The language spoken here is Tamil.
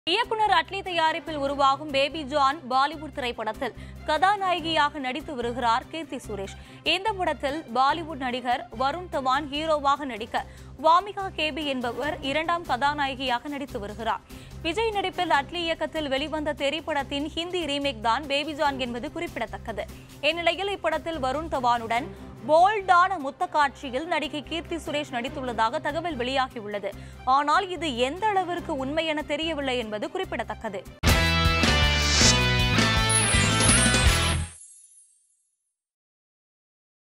இயக்குனர் அட்லி தயாரிப்பில் உருவாகும் பேபி ஜான் பாலிவுட் திரைப்படத்தில் கதாநாயகியாக நடித்து வருகிறார் கீர்த்தி சுரேஷ் இந்த படத்தில் பாலிவுட் நடிகர் வருண் தவான் ஹீரோவாக நடிக்க வாமிகா கேபி என்பவர் இரண்டாம் கதாநாயகியாக நடித்து வருகிறார் விஜய் நடிப்பில் அட்லி இயக்கத்தில் வெளிவந்த திரைப்படத்தின் ஹிந்தி ரீமேக் தான் பேபி ஜான் என்பது குறிப்பிடத்தக்கது இந்நிலையில் இப்படத்தில் வருண் தவானுடன் போல்டான முத்த காட்சியில் நடிகை கீர்த்தி சுரேஷ் நடித்துள்ளதாக தகவல் வெளியாகியுள்ளது ஆனால் இது எந்த அளவிற்கு உண்மை என தெரியவில்லை என்பது குறிப்பிடத்தக்கது